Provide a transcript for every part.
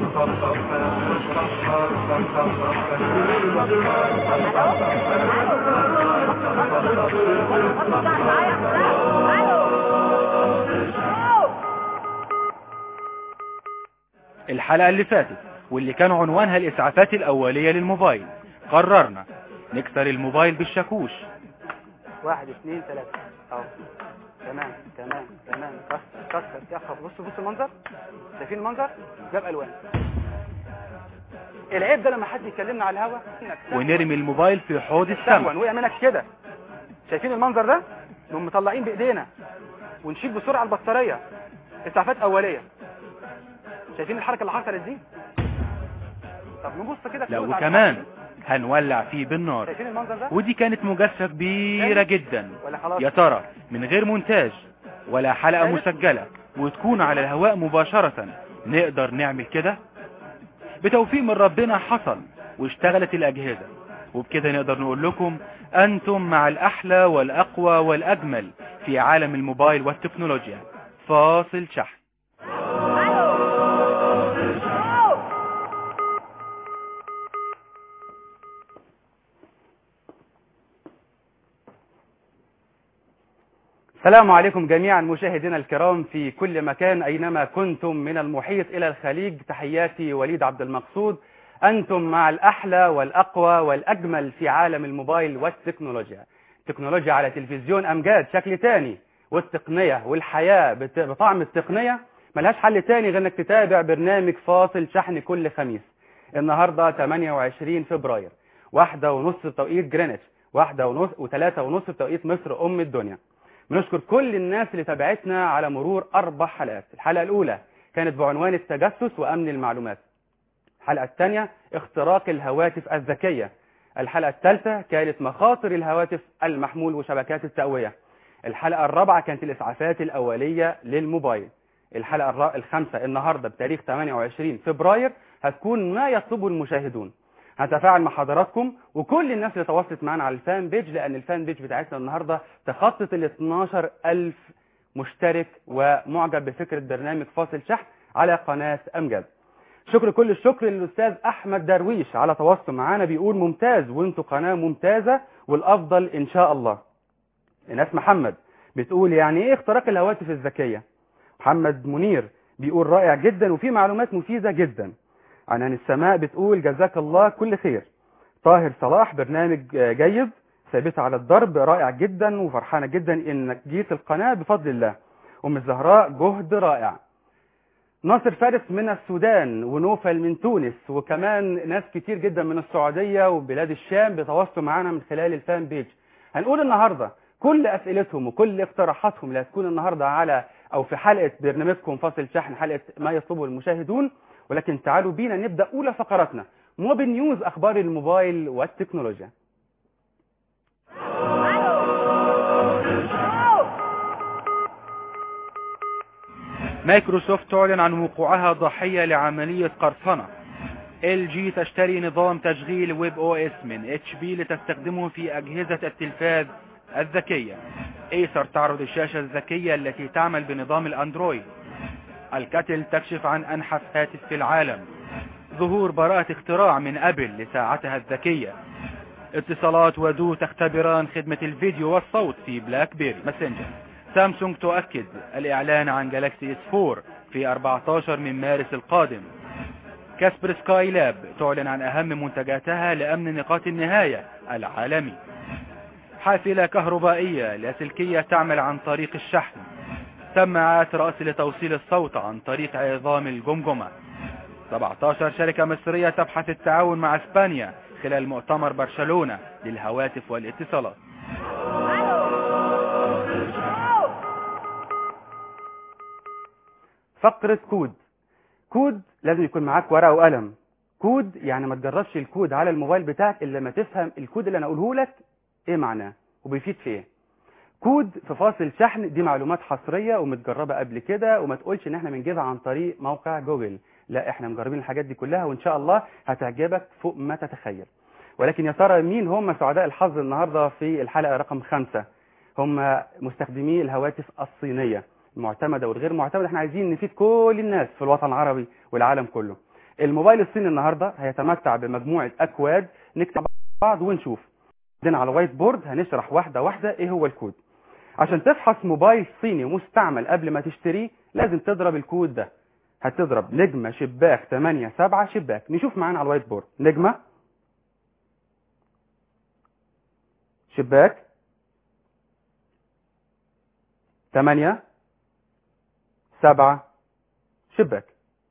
الحلقة اللي فاتت واللي كان عنوانها الإسعافات الأولية للموبايل قررنا نكسر الموبايل بالشاكوش واحد اثنين ثلاثة اهو تمام تمام تمام كسر كسر كسر بصوا بصوا المنظر شايفين المنظر جاب الوان العيب ده لما حد يكلمنا على الهوا ونرمي الموبايل في حوض سهوا السماء وقع منك كده شايفين المنظر ده نقوم مطلعين بايدينا ونشيل بسرعه البطاريه اسعافات اوليه شايفين الحركه اللي حصلت دي طب نبص كده لا كلوز على وكمان هنولع فيه بالنار شايفين المنظر ده ودي كانت مجازفة كبيرة جدا ولا خلاص يا ترى من غير مونتاج ولا حلقة ثالث. مسجلة وتكون على الهواء مباشرة نقدر نعمل كده بتوفيق من ربنا حصل واشتغلت الأجهزة وبكده نقدر نقول لكم أنتم مع الأحلى والأقوى والأجمل في عالم الموبايل والتكنولوجيا فاصل شحن السلام عليكم جميعا مشاهدينا الكرام في كل مكان أينما كنتم من المحيط إلى الخليج تحياتي وليد عبد المقصود أنتم مع الأحلى والأقوى والأجمل في عالم الموبايل والتكنولوجيا تكنولوجيا على تلفزيون أمجاد شكل تاني والتقنية والحياة بت- بطعم التقنية ملهاش حل تاني غير انك تتابع برنامج فاصل شحن كل خميس النهاردة 28 فبراير واحدة ونص بتوقيت جرينتش واحدة ونص وثلاثة ونص بتوقيت مصر أم الدنيا بنشكر كل الناس اللي تابعتنا على مرور أربع حلقات الحلقة الأولى كانت بعنوان التجسس وأمن المعلومات الحلقة الثانية اختراق الهواتف الذكية الحلقة الثالثة كانت مخاطر الهواتف المحمول وشبكات التقوية الحلقة الرابعة كانت الإسعافات الأولية للموبايل الحلقة الر- الخامسة النهاردة بتاريخ 28 فبراير هتكون ما يطلبه المشاهدون هتفاعل مع حضراتكم وكل الناس اللي تواصلت معانا على الفان بيج لأن الفان بيج بتاعتنا النهاردة تخطت ال 12 ألف مشترك ومعجب بفكرة برنامج فاصل شحن على قناة أمجد شكر كل الشكر للأستاذ أحمد درويش على تواصله معانا بيقول ممتاز وانتوا قناة ممتازة والأفضل إن شاء الله ناس محمد بتقول يعني ايه اختراق الهواتف الذكية محمد منير بيقول رائع جدا وفي معلومات مفيدة جدا عنان السماء بتقول جزاك الله كل خير طاهر صلاح برنامج آه، جيد ثابتة على الضرب رائع جدا وفرحانة جدا انك جيت القناة بفضل الله ام الزهراء جهد رائع ناصر فارس من السودان ونوفل من تونس وكمان ناس كتير جدا من السعودية وبلاد الشام بيتواصلوا معانا من خلال الفان بيج هنقول النهاردة كل أسئلتهم وكل اقتراحاتهم اللي هتكون النهاردة على أو في حلقة برنامجكم فاصل شحن حلقة ما يطلبه المشاهدون ولكن تعالوا بينا نبدأ أولى فقراتنا موبي نيوز أخبار الموبايل والتكنولوجيا مايكروسوفت تعلن عن وقوعها ضحية لعملية قرصنة ال جي تشتري نظام تشغيل ويب او اس من اتش بي لتستخدمه في اجهزة التلفاز الذكية ايسر تعرض الشاشة الذكية التي تعمل بنظام الاندرويد الكاتل تكشف عن انحف هاتف في العالم ظهور براءة اختراع من ابل لساعتها الذكية اتصالات ودو تختبران خدمة الفيديو والصوت في بلاك بيري ماسنجر سامسونج تؤكد الإعلان عن جالاكسي اس 4 في 14 من مارس القادم كاسبر سكاي لاب تعلن عن أهم منتجاتها لأمن نقاط النهاية العالمي حافلة كهربائية لاسلكية تعمل عن طريق الشحن سماعات رأس لتوصيل الصوت عن طريق عظام الجمجمة 17 شركة مصرية تبحث التعاون مع اسبانيا خلال مؤتمر برشلونة للهواتف والاتصالات فقرة كود كود لازم يكون معاك ورقة وقلم كود يعني ما تجربش الكود على الموبايل بتاعك الا لما تفهم الكود اللي انا اقوله لك ايه معناه وبيفيد في ايه كود في فاصل شحن دي معلومات حصرية ومتجربة قبل كده وما تقولش ان احنا بنجيبها عن طريق موقع جوجل لا احنا مجربين الحاجات دي كلها وان شاء الله هتعجبك فوق ما تتخيل ولكن يا ترى مين هم سعداء الحظ النهاردة في الحلقة رقم خمسة هم مستخدمي الهواتف الصينية المعتمدة والغير معتمدة احنا عايزين نفيد كل الناس في الوطن العربي والعالم كله الموبايل الصيني النهارده هيتمتع بمجموعه اكواد نكتب مع بعض ونشوف عندنا على وايت بورد هنشرح واحده واحده ايه هو الكود عشان تفحص موبايل صيني مستعمل قبل ما تشتريه لازم تضرب الكود ده هتضرب نجمه شباك 8 7 شباك نشوف معانا على الوايت بورد نجمه شباك 8 7 شباك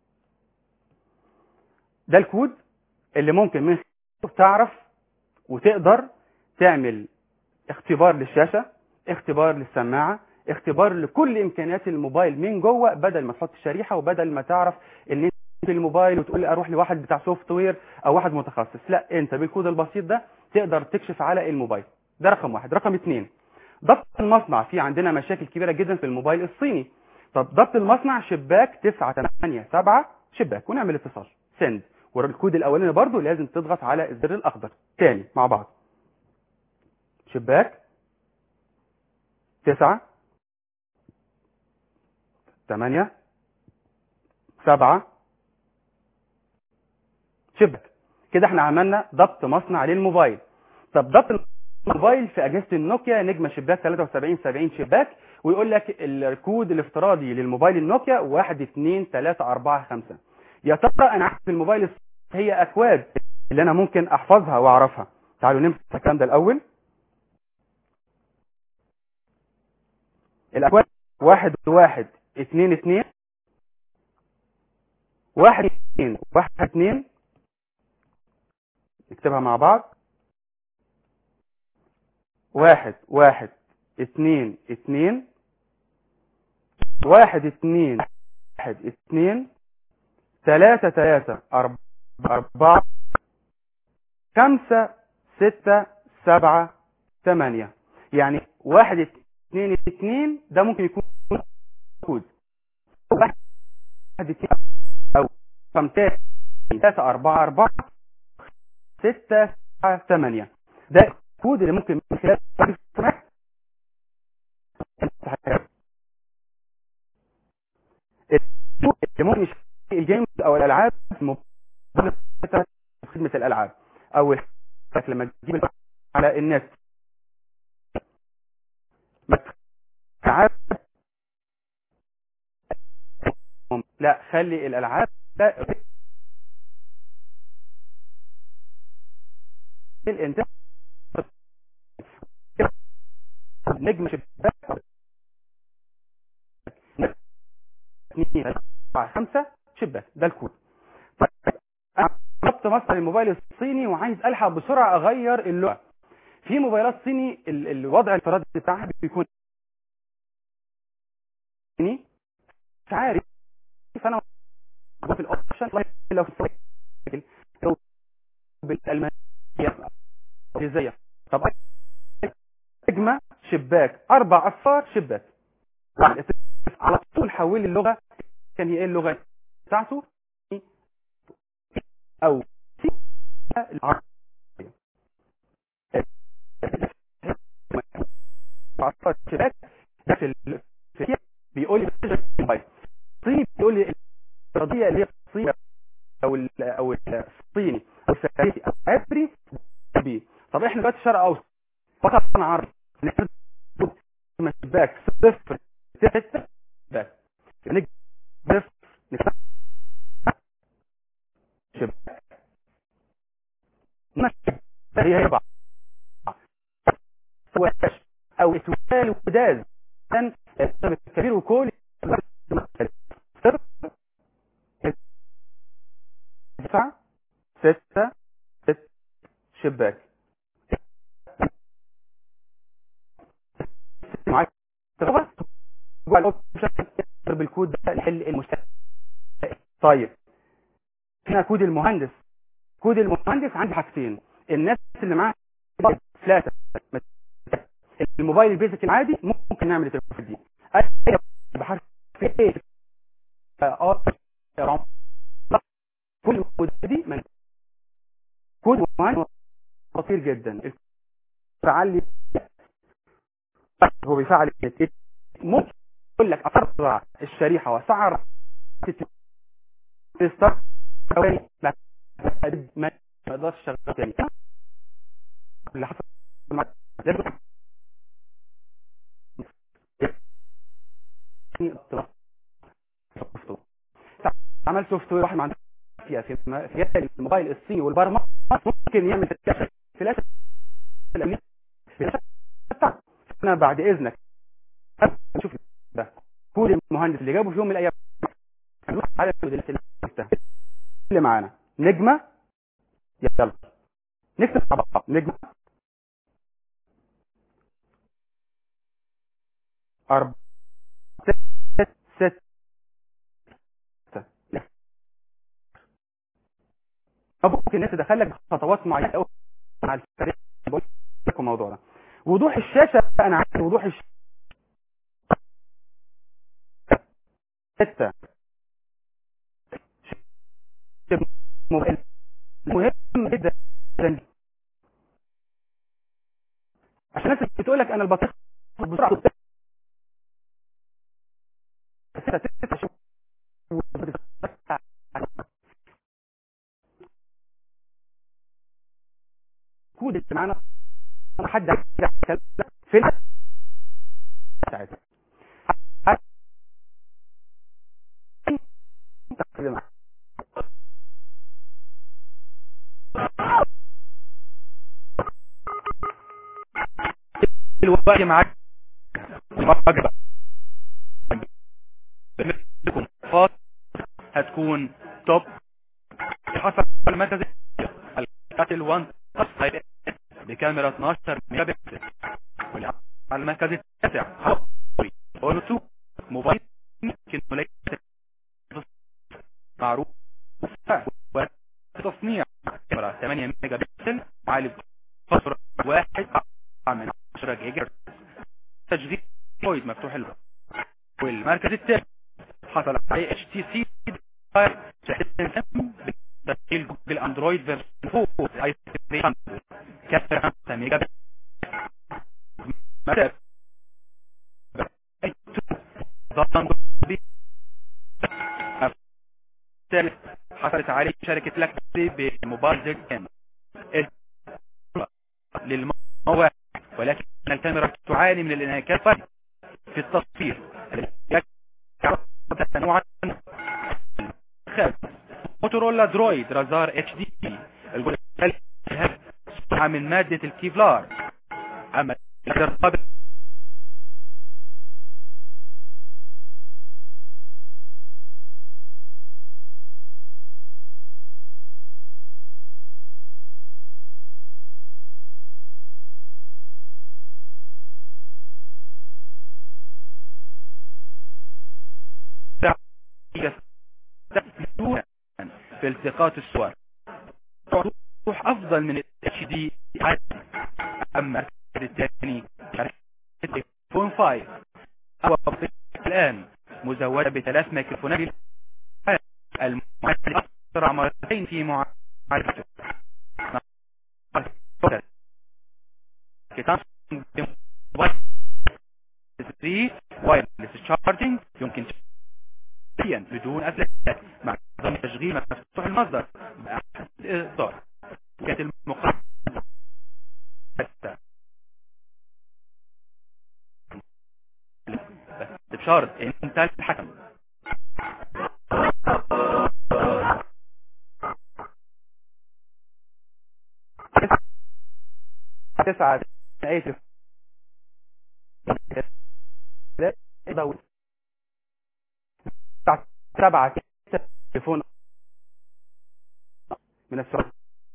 ده الكود اللي ممكن من خلاله تعرف وتقدر تعمل اختبار للشاشة اختبار للسماعة اختبار لكل امكانيات الموبايل من جوه بدل ما تحط الشريحة وبدل ما تعرف ان انت في الموبايل وتقول لي اروح لواحد بتاع سوفت وير او واحد متخصص لا انت بالكود البسيط ده تقدر تكشف على الموبايل ده رقم واحد رقم اثنين ضبط المصنع في عندنا مشاكل كبيرة جدا في الموبايل الصيني طب ضبط المصنع شباك 9 8 7 شباك ونعمل اتصال سند والكود الاولاني برضو لازم تضغط على الزر الاخضر تاني مع بعض شباك 9 8 7 شباك كده احنا عملنا ضبط مصنع للموبايل طب ضبط الموبايل في اجهزه النوكيا نجمه شباك 73 70 شباك ويقول لك الكود الافتراضي للموبايل النوكيا 1 2 3 4 5 يا ترى انا عارف الموبايل هي اكواد اللي انا ممكن احفظها واعرفها تعالوا نمسك الكلام ده الاول الاكواد واحد واحد اتنين اتنين واحد اتنين واحد اتنين نكتبها مع بعض واحد واحد اتنين اتنين واحد اتنين واحد اتنين تلاتة تلاتة أربعة أربعة خمسة ستة سبعة ثمانية يعني واحد اتنين اتنين ده ممكن يكون كود واحد اتنين أو خمسة ثلاثة أربعة أربعة ستة سبعة ثمانية ده الكود اللي ممكن من خلال اللي ممكن يشتري الجيمز او الالعاب في خدمه الالعاب او لما تجيب على النت العاب لا خلي الالعاب لا الانتاج نجم شباك اثنين أربعة خمسة شباك ده الكود طيب ربط مصدر الموبايل الصيني وعايز الحق بسرعة اغير اللغة في موبايلات صيني ال- الوضع الانفرادي بتاعها بيكون صيني مش عارف فانا في الاوبشن لو في لو بالالمانيه الانجليزيه طب نجمة شباك اربع اصفار شباك على طول حول اللغة كان هي ايه اللغة بتاعته او العربية اصفار شباك ده في ال- في بيقول لي الصيني بيقول لي القضية اللي هي الصيني او ال او الصيني او الفارسي او العبري بي طب احنا دلوقتي شرق اوسط فقط عربي نكتب شباك صفر ستة شباك نكتب صفر نكتب شباك هي هي بعض سواش او اتوال وداز كان الكبير وكل صفر تسعة ستة ست شباك معاك تغير جوه الاوبشن بالكود ده نحل المشكله طيب هنا كود المهندس كود المهندس عندي حاجتين الناس اللي معاه ثلاثه الموبايل البيزك العادي ممكن نعمل التليفون دي اي بحرف ايه اه كل الكود دي من كود مهندس خطير جدا فعل هو بيفعل ممكن يقول لك اسرع الشريحه وسعر تستر ثواني ما ما اقدرش اشتغل تاني اللي حصل مع عمل سوفت وير واحد ما عندوش في في في الموبايل الصيني والبرمجه ممكن يعمل فلاشه فلاشه الامريكي انا بعد اذنك نشوف ده كود المهندس اللي جابه في يوم من الايام على اللي معانا نجمه يلا نكتب مع بعض نجمه أربعة ست ست ممكن الناس تدخل لك خطوات معينه قوي مع الفريق بقول لكم الموضوع ده وضوح الشاشه انا عايز وضوح الشاشه ستة موبايل مهم جدا عشان الناس بتقول لك انا البطيخ بسرعه كود اللي معانا حد فين ساعتها الوقت معاك وجبة لكم خاص هتكون توب حسب المركز القتل 1 بكاميرا 12 ميجا بكسل على المركز التاسع اونو 2 موبايل يمكن معروف وتصنيع كاميرا 8 ميجا بكسل معالج فصل واحد من 10 جيجا تجديد بويد مفتوح الباب والمركز الثالث حصل عليه اتش تي سي تسجيل جوجل اندرويد فيرجن 4 اي 300 كاميرا 5 ميجا بكسل الثالث حصلت عليه شركة لاكسي بموبايل زد كام للمواقع ولكن الكاميرا تعاني من الانعكاس في التصوير تنوعا خامس موتورولا درويد رازار اتش دي الجزء الثالث صنع من مادة الكيفلار اما الرابع في التقاط الصور روح افضل من الاتش دي عادي اما الثاني فون 5 هو الان مزودة بثلاث ميكروفونات المعالج اسرع مرتين في معالجته كتاب وايرلس تشارجنج يمكن بدون أسلاك مع نظام تشغيل مفتوح المصدر بأحسن الإصدار كانت المقابلة بس بشرط انت الحكم تسعة آسف سبعة تليفون من السعودية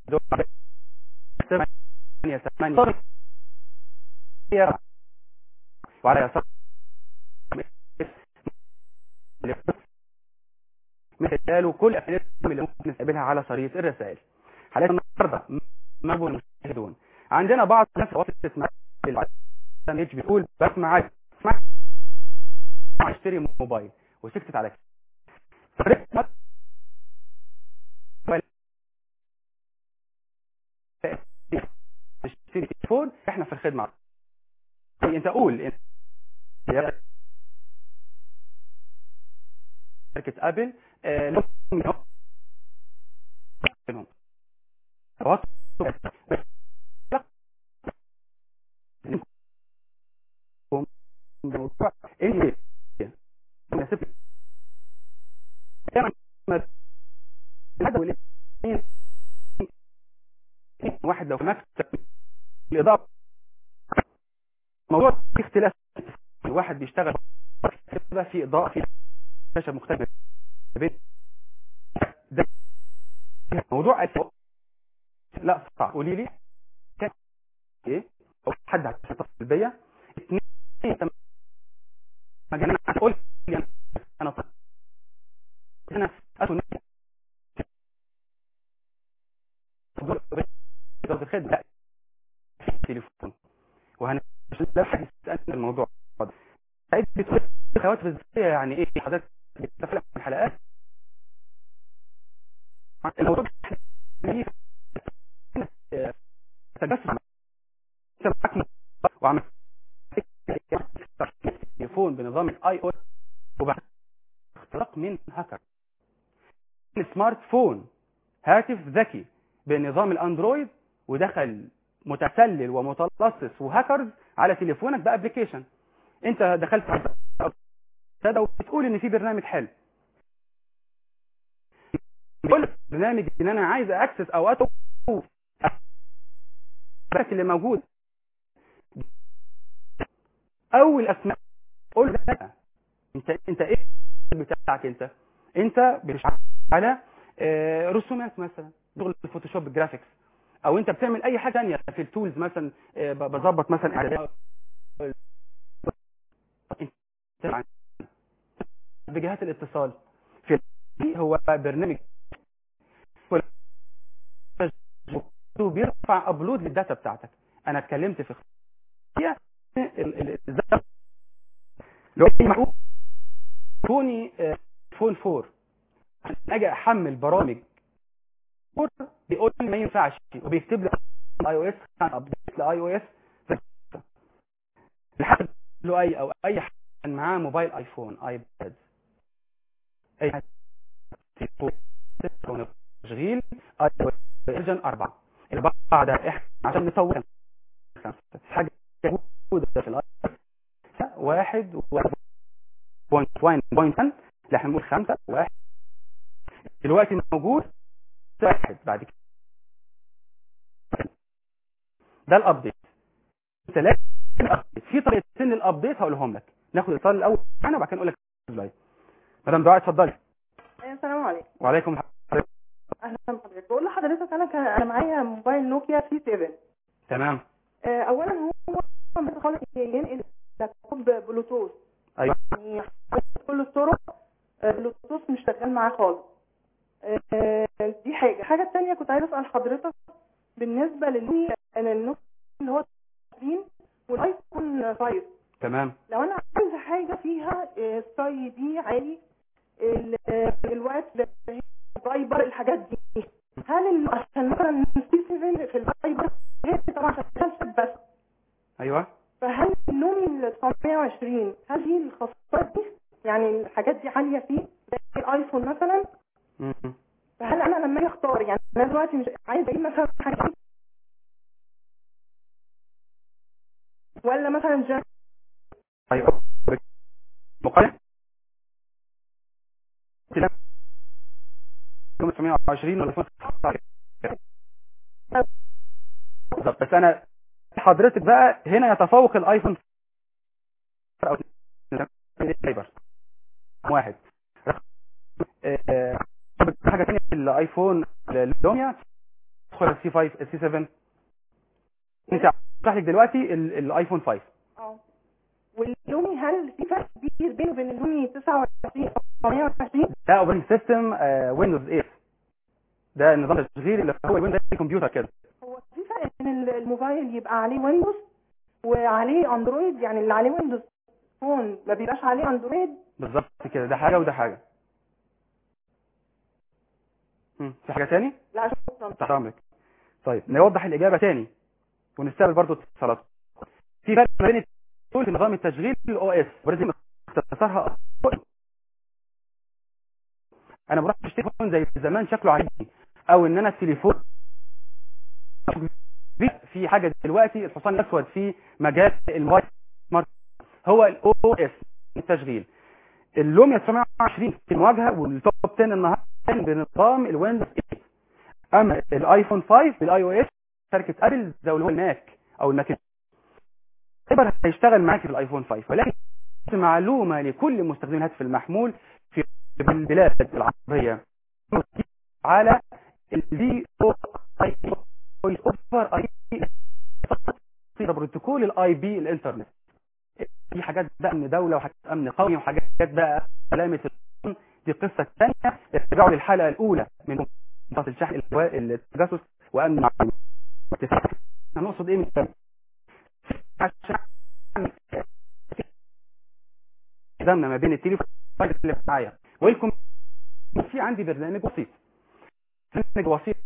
ثمانية ثمانية وعلى يسار مثل قالوا كل أفلام اللي ممكن نستقبلها على شريط الرسائل حالات النهارده مربو المشاهدون عندنا بعض الناس وصلت مع البرنامج بيقول بسمع اسمع اشتري موبايل وسكتت على كده تشتري تليفون احنا في الخدمه انت قول انت شركه ابل بينهم توتر الموضوع ان مناسب واحد لو في مكتب الاضاءه موضوع في اختلاف الواحد بيشتغل في اضاءه في شاشه مختلفه بين ده موضوع الفوق. لا صعب قولي لي كان ايه او حد هتصل بيا اثنين انت ما جانا تقول لي انا انا صح. انا اسف جوده الخدمه لا تليفون وهنشرح يسالني الموضوع ده عايز بتقول خواتم الذكيه يعني ايه حضرتك بتفلق من الحلقات الموضوع تجسس وعمل تليفون بنظام الاي او وبعد اختراق من هاكر سمارت فون هاتف ذكي بنظام الاندرويد ودخل متسلل ومتلصص وهاكرز على تليفونك بابلكيشن انت دخلت على وبتقول ان في برنامج حلو كل برنامج ان انا عايز اكسس او اشوف اللي موجود اول اسماء قول لا انت انت ايه بتاعك انت انت بتشتغل على آه، رسومات مثلا شغل الفوتوشوب الجرافيكس او انت بتعمل اي حاجه ثانيه في التولز مثلا آه، ب- بظبط مثلا اعدادات بجهات الاتصال في هو برنامج بيرفع ابلود للداتا بتاعتك انا اتكلمت في هي ال- ال- ال- لو أي محمول فوني آه، فون 4 عشان اجي احمل برامج فور بيقول لي ما ينفعش وبيكتب لي اي او اس ابديت لاي او اس لحد له اي او اي حد معاه موبايل ايفون ايباد اي حد تليفون تليفون تشغيل اي او فيرجن 4 البعض احنا عشان نصور خمسة حاجه موجوده في الاي واحد واحد بوينت وان بوينت اللي احنا بنقول خمسة واحد دلوقتي موجود واحد بعد كده ده الابديت ثلاثة الابديت في طريقتين للابديت هقولهم لك ناخد الاتصال الاول معانا وبعد كده نقول لك ازاي مدام دعاء اتفضلي أيوة، السلام عليكم وعليكم السلام اهلا بحضرتك بقول لحضرتك انا كان انا معايا موبايل نوكيا سي 7 تمام آه، اولا هو مثلا خالص ينقل لابتوب بلوتوث ايوه يعني كل الطرق آه، بلوتوث مش شغال معاه خالص آه، دي حاجه الحاجه الثانيه كنت عايزه اسال حضرتك بالنسبه للنوكيا النوكيا اللي هو 20 والايفون 5 تمام لو انا عايزه حاجه فيها آه، الساي دي عالي ال- آه، الوقت الفايبر الحاجات دي هل ال- عشان مثلا سي 7 في الفايبر غير طبعا عشان شاشة بس ايوه فهل النومي ال 920 هل دي الخاصيات دي يعني الحاجات دي عاليه فيه زي الايفون مثلا مم. فهل انا لما اجي اختار يعني انا دلوقتي مش عايزه اجيب مثلا حاجه ولا مثلا جاك ايوه مقارنة 1920 ولا 1919 بالظبط بس انا حضرتك بقى هنا يتفوق الايفون او فايبر واحد آه، حاجه ثانيه في الايفون اللوميا تدخل السي 5 السي 7 انت هشرح لك دلوقتي ال- الايفون 5 اه واللومي هل في فرق كبير بينه وبين اللومي 29 او 120 ده اوبريتنج سيستم ويندوز 8 ده نظام التشغيل اللي هو ويندوز زي الكمبيوتر كده هو في فرق ان ال- الموبايل يبقى عليه ويندوز وعليه اندرويد يعني اللي عليه ويندوز فون ما بيبقاش عليه اندرويد بالظبط كده ده حاجه وده حاجه مم. في حاجه تاني لا شكرا تحت امرك طيب نوضح الاجابه تاني ونستقبل برضو اتصالات في فرق ما بين التول في نظام التشغيل الاو اس ولازم اختصارها OS. انا بروح اشتري تليفون زي زمان شكله عجيب او ان انا التليفون في حاجه دلوقتي الحصان الاسود في مجال الموبايل سمارت هو الاو اس التشغيل اللوميا 920 في المواجهه والتوب 10 النهارده بنظام الويندوز 8 اما الايفون 5 بالاي او اس شركه ابل زي اللي هو الماك او الماك ايبر هيشتغل معاك في الايفون 5 ولكن معلومه لكل مستخدمين الهاتف المحمول في البلاد العربيه على الفي او اي اوفر اي بروتوكول الاي بي الانترنت في حاجات بقى امن دوله وحاجات امن قومي وحاجات بقى علامه الأمن. دي قصه ثانيه ارجعوا للحلقه الاولى من منطقه الشحن التجسس وامن المعلومات هنقصد ايه من الكلام عشان قدامنا ما بين التليفون اللي معايا ويلكم في عندي برنامج بسيط برنامج بسيط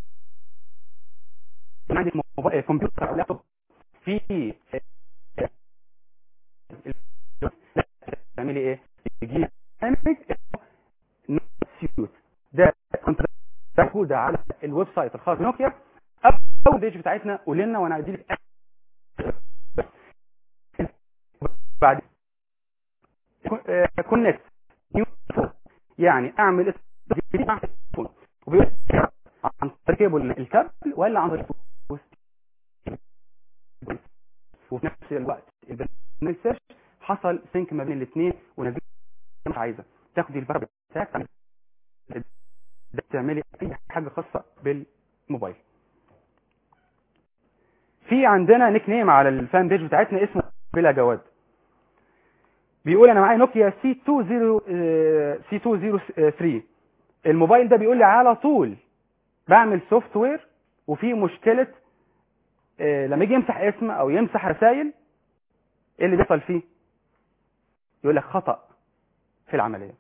عندي موبايل كمبيوتر او لابتوب في تعملي ايه تجيب برنامج نوت ده كنت موجوده على الويب سايت الخاص بنوكيا اول بيج بتاعتنا قول لنا وانا هدي لك بعد كونكت نيو يعني اعمل جديد مع التليفون وبيقول عن طريق كيبل الكابل ولا عن طريق وفي نفس الوقت البرنامج سيرش حصل سينك ما بين الاثنين ونزلت مش عايزه تاخدي البرامج بتاعك تعملي اي حاجه خاصه بالموبايل في عندنا نيك نيم على الفان بيج بتاعتنا اسمه بلا جواد بيقول انا معايا نوكيا سي 20 سي 203 الموبايل ده بيقول لي على طول بعمل سوفت وير وفي مشكله لما يجي يمسح اسم او يمسح رسائل ايه اللي بيحصل فيه يقول لك خطا في العمليه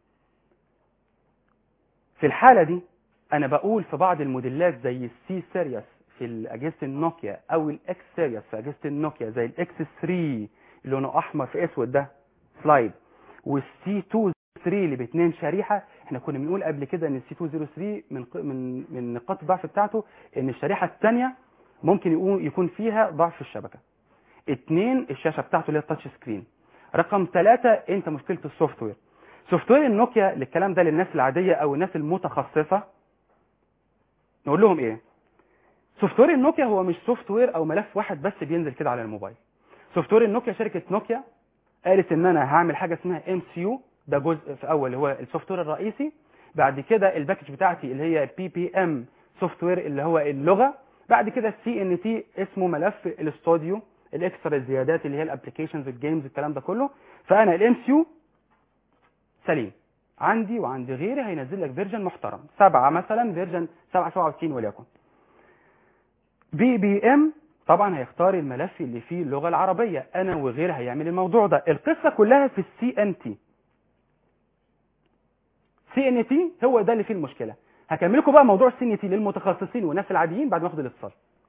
في الحاله دي انا بقول في بعض الموديلات زي السي سيريس في اجهزه النوكيا او الاكس سيريس في اجهزه النوكيا زي الاكس 3 لونه احمر في اسود ده سلايد والسي 2 3 اللي باثنين شريحه احنا كنا بنقول قبل كده ان السي 203 من من من نقاط الضعف بتاعته ان الشريحه الثانيه ممكن يكون يكون فيها ضعف في الشبكه اثنين الشاشه بتاعته اللي هي التاتش سكرين رقم ثلاثة انت مشكله السوفت وير سوفت وير النوكيا للكلام ده للناس العاديه او الناس المتخصصه نقول لهم ايه سوفت وير النوكيا هو مش سوفت وير او ملف واحد بس بينزل كده على الموبايل سوفت وير النوكيا شركه نوكيا قالت ان انا هعمل حاجه اسمها ام سي يو ده جزء في اول اللي هو السوفت وير الرئيسي بعد كده الباكج بتاعتي اللي هي بي بي ام سوفت وير اللي هو اللغه بعد كده السي ان تي اسمه ملف الاستوديو الاكسترا الزيادات اللي هي الابلكيشنز الجيمز الكلام ده كله فانا الام سي يو سليم عندي وعند غيري هينزل لك فيرجن محترم سبعة مثلا فيرجن 767 وليكن بي بي ام طبعا هيختار الملف اللي فيه اللغه العربيه انا وغيري هيعمل الموضوع ده القصه كلها في السي ان تي سي ان تي هو ده اللي فيه المشكله هكمل لكم بقى موضوع السي ان تي للمتخصصين والناس العاديين بعد ما اخد الاتصال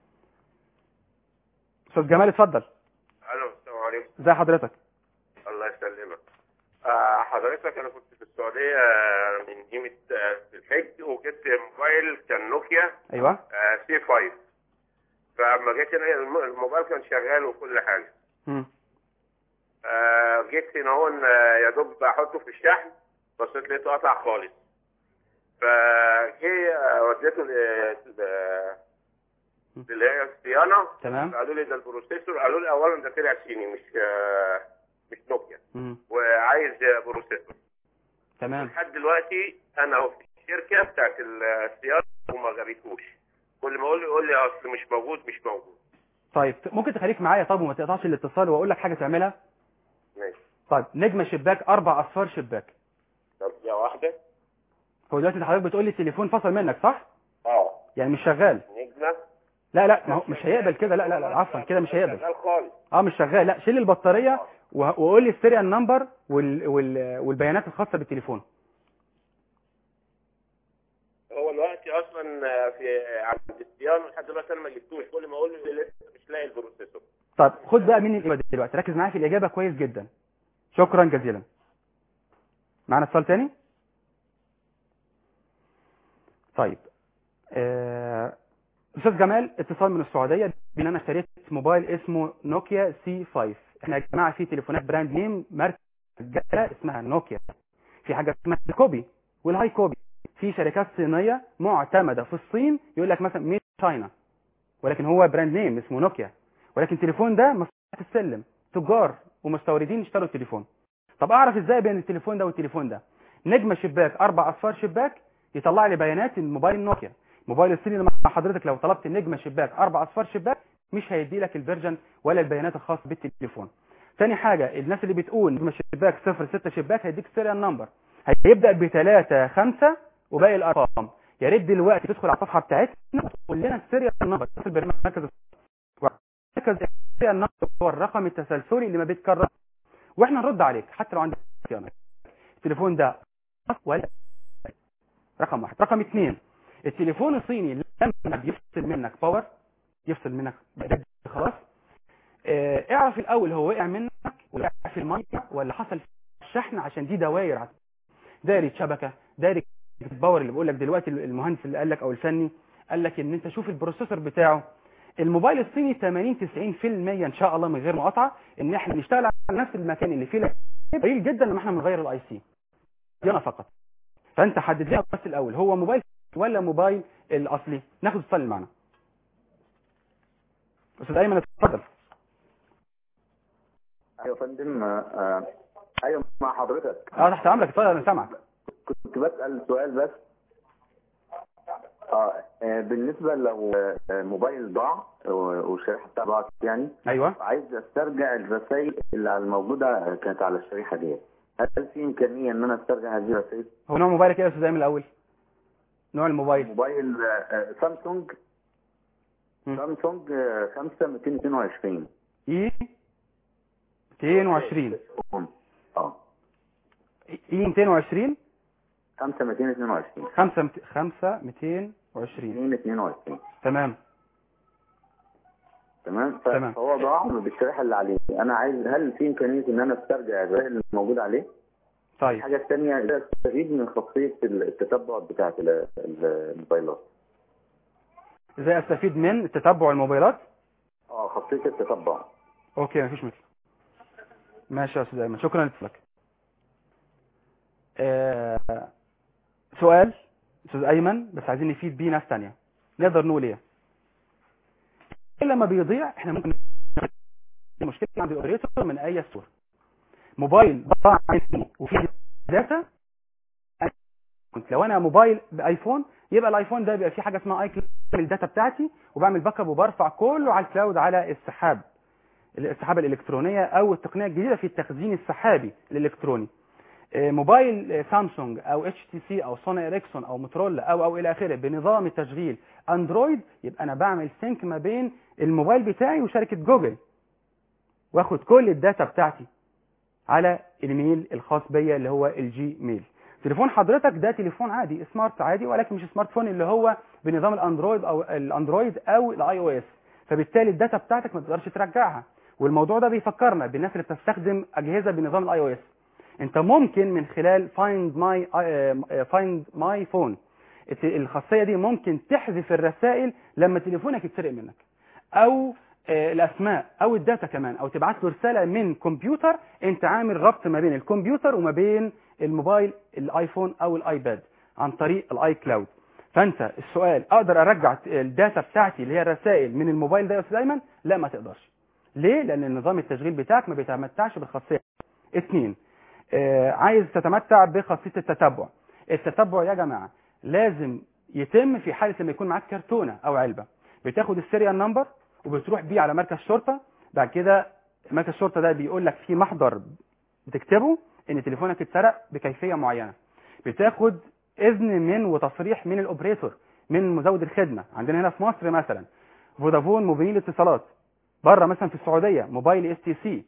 استاذ جمال اتفضل الو السلام عليكم ازي حضرتك الله يسلمك آه، حضرتك انا كنت في السعوديه آه، من قيمه آه، في الحج وجبت موبايل كان نوكيا ايوه سي 5 فلما جيت هنا الم- الموبايل كان شغال وكل حاجه مم. آه، جيت هنا هون آه، يا دوب احطه في الشحن بصيت لقيته قطع خالص فجي آه، وديته ل- ل- اللي هي الصيانه تمام قالوا لي ده البروسيسور قالوا لي اولا ده طلع صيني مش آه، مش نوكيا مم. وعايز بروسيسور تمام لحد دلوقتي انا اهو في الشركه بتاعت الصيانه وما جابتهوش كل ما اقول له يقول لي اصل مش موجود مش موجود طيب ممكن تخليك معايا طب وما تقطعش الاتصال واقول لك حاجه تعملها ماشي طيب نجمه شباك اربع اصفار شباك طب دقيقه واحده هو دلوقتي حضرتك بتقول لي التليفون فصل منك صح اه يعني مش شغال نجمه لا لا ما هو مش هيقبل كده لا لا لا عفوا كده مش هيقبل شغال خالص اه مش شغال لا شيل البطاريه وه- وقول لي السيريال نمبر وال... وال... والبيانات الخاصه بالتليفون هو دلوقتي اصلا في عند الصيانه لحد دلوقتي انا ما جبتوش كل ما اقول له لسه مش لاقي البروسيسور طيب خد بقى مني الاجابه دلوقتي ركز معايا في الاجابه كويس جدا شكرا جزيلا معانا اتصال تاني طيب آه، استاذ جمال اتصال من السعوديه بان انا اشتريت موبايل اسمه نوكيا سي 5 احنا يا جماعه في تليفونات براند نيم ماركه رجالة اسمها نوكيا في حاجه اسمها الكوبي والهاي كوبي في شركات صينيه معتمده في الصين يقول لك مثلا ميد تشاينا ولكن هو براند نيم اسمه نوكيا ولكن التليفون ده مصلحه السلم تجار ومستوردين اشتروا التليفون طب اعرف ازاي بين التليفون ده والتليفون ده نجمه شباك اربع اصفار شباك يطلع لي بيانات الموبايل نوكيا موبايل الصيني لما حضرتك لو طلبت النجمه شباك اربع اصفار شباك مش هيدي لك الفيرجن ولا البيانات الخاصه بالتليفون تاني حاجه الناس اللي بتقول نجمه شباك 0 6 شباك هيديك سيريال نمبر هيبدا ب 3 5 وباقي الارقام يا ريت دلوقتي تدخل على الصفحه بتاعتنا وتقول لنا السيريال نمبر في البرنامج مركز مركز السيريال نمبر هو الرقم التسلسلي اللي ما بيتكررش واحنا نرد عليك حتى لو عندك صيانه التليفون ده ولا رقم واحد رقم اثنين التليفون الصيني لما بيفصل منك باور يفصل منك خلاص اه اعرف الاول هو وقع منك ولا وقع في الميه ولا حصل شحن عشان دي دواير دايره شبكه دايره الباور اللي بقول لك دلوقتي المهندس اللي قال لك او الفني قال لك ان انت شوف البروسيسور بتاعه الموبايل الصيني 80 90% ان شاء الله من غير مقاطعه ان احنا نشتغل على نفس المكان اللي فيه قليل جدا لما احنا بنغير الاي سي دي فقط فانت حدد لنا بس الاول هو موبايل ولا موبايل الاصلي ناخد اتصال اللي معانا استاذ ايمن اتفضل ايوه يا فندم آه، ايوه مع حضرتك اه تحت امرك اتفضل انا سامعك كنت بسال سؤال بس اه آه، بالنسبه لو آه، موبايل ضاع والشريحه بتاعته ضاعت يعني ايوه عايز استرجع الرسائل اللي الموجوده كانت على الشريحه ديت هل في امكانيه ان انا استرجع هذه الرسائل هو نوع موبايلك ايه يا استاذ ايمن الاول نوع الموبايل موبايل آه، سامسونج مم. سامسونج آه، 5 222 اي 220 اه اي 220 5 222 5 5 220 222 تمام تمام ف- تمام. فهو ضاع بالشريحه اللي عليه انا عايز هل في امكانيه ان انا استرجع الرسائل اللي موجوده عليه طيب الحاجه الثانيه ازاي استفيد من خاصيه التتبع بتاعه ال- ال- الموبايلات ازاي استفيد من تتبع الموبايلات اه خاصيه التتبع اوكي مفيش مشكله ماشي يا استاذ ايمن شكرا لك آه سؤال استاذ ايمن بس عايزين نفيد بيه ناس تانية نقدر نقول ايه إيه لما بيضيع احنا ممكن المشكله عند الاوبريتور من اي صوره موبايل ضاع عندي وفيه داتا كنت لو انا موبايل بايفون يبقى الايفون ده بيبقى فيه حاجه اسمها اي كلاود الداتا بتاعتي وبعمل باك اب وبرفع كله على الكلاود على السحاب السحابه الالكترونيه او التقنيه الجديده في التخزين السحابي الالكتروني آه، موبايل آه، سامسونج او اتش تي سي او سوني اريكسون او موتورولا او او الى اخره بنظام التشغيل اندرويد يبقى انا بعمل سينك ما بين الموبايل بتاعي وشركه جوجل واخد كل الداتا بتاعتي على الميل الخاص بيا اللي هو الجي ميل تليفون حضرتك ده تليفون عادي سمارت عادي ولكن مش سمارت فون اللي هو بنظام الاندرويد او الاندرويد او الاي او اس فبالتالي الداتا بتاعتك ما تقدرش ترجعها والموضوع ده بيفكرنا بالناس اللي بتستخدم اجهزه بنظام الاي او اس انت ممكن من خلال فايند ماي فايند ماي فون الخاصيه دي ممكن تحذف الرسائل لما تليفونك يتسرق منك او آه، الاسماء او الداتا كمان او تبعت له رساله من كمبيوتر انت عامل ربط ما بين الكمبيوتر وما بين الموبايل الايفون او الايباد عن طريق الاي كلاود فانت السؤال اقدر ارجع الداتا بتاعتي اللي هي الرسائل من الموبايل ده يا استاذ ايمن لا ما تقدرش ليه لان نظام التشغيل بتاعك ما بيتمتعش بالخاصيه اثنين آه، عايز تتمتع بخاصيه التتبع التتبع يا جماعه لازم يتم في حاله لما يكون معاك كرتونه او علبه بتاخد السيريال نمبر وبتروح بيه على مركز شرطه بعد كده مركز الشرطه ده بيقول لك في محضر بتكتبه ان تليفونك اتسرق بكيفيه معينه بتاخد اذن من وتصريح من الاوبريتور من مزود الخدمه عندنا هنا في مصر مثلا فودافون موبينيل الاتصالات بره مثلا في السعوديه موبايل اس تي سي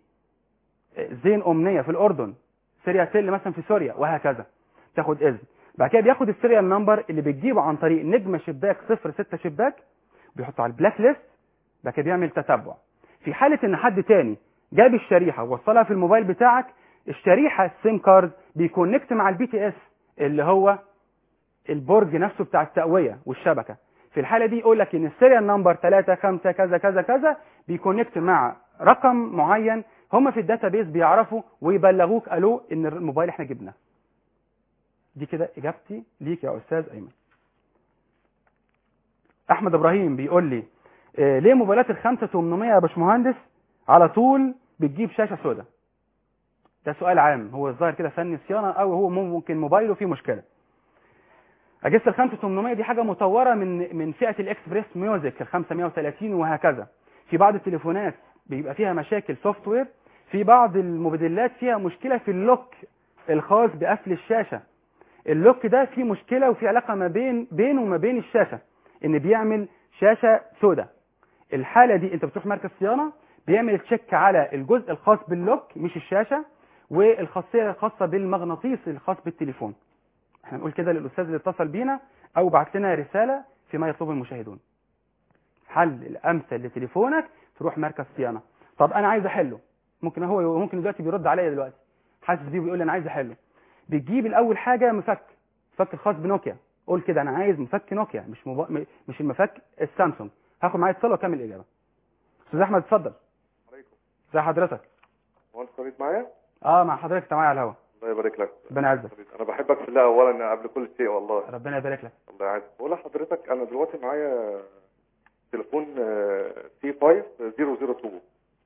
زين امنيه في الاردن سيريا تيل مثلا في سوريا وهكذا تاخد اذن بعد كده بياخد السيريال نمبر اللي بتجيبه عن طريق نجمه شباك 06 شباك بيحطه على البلاك ليست بعد كده بيعمل تتبع في حاله ان حد تاني جاب الشريحه ووصلها في الموبايل بتاعك الشريحه السيم كارد بيكونكت مع البي تي اس اللي هو البرج نفسه بتاع التقويه والشبكه في الحاله دي يقول لك ان السيريال نمبر 3 5 كذا كذا كذا بيكونكت مع رقم معين هم في الداتابيس بيعرفوا ويبلغوك الو ان الموبايل احنا جبناه دي كده اجابتي ليك يا استاذ ايمن احمد ابراهيم بيقول لي آه، ليه موبايلات ال 5800 يا باشمهندس على طول بتجيب شاشه سوداء ده سؤال عام هو الظاهر كده فني صيانه او هو ممكن موبايله فيه مشكله اجهزه ال 5800 دي حاجه مطوره من من فئه الاكسبريس ميوزك ال 530 وهكذا في بعض التليفونات بيبقى فيها مشاكل سوفت وير في بعض الموديلات فيها مشكله في اللوك الخاص بقفل الشاشه اللوك ده فيه مشكله وفي علاقه ما بين بينه وما بين الشاشه ان بيعمل شاشه سوداء الحاله دي انت بتروح مركز صيانه بيعمل تشيك على الجزء الخاص باللوك مش الشاشه والخاصيه الخاصه بالمغناطيس الخاص بالتليفون احنا نقول كده للاستاذ اللي اتصل بينا او بعت لنا رساله فيما يطلبه المشاهدون حل الامثل لتليفونك تروح مركز صيانه طب انا عايز احله ممكن هو ممكن دلوقتي بيرد عليا دلوقتي حاسس بيه بيقول لي انا عايز احله بتجيب الاول حاجه مفك مفك الخاص بنوكيا قول كده انا عايز مفك نوكيا مش مبا... م- مش المفك السامسونج هاخد معايا اتصال واكمل الاجابه استاذ احمد اتفضل عليكم ازي حضرتك هو انت فريد معايا اه مع حضرتك انت معايا على الهوا الله يبارك لك ربنا يعزك فريد، انا بحبك في الله اولا قبل كل شيء والله ربنا يبارك لك الله يعزك بقول لحضرتك انا دلوقتي معايا تليفون سي 5002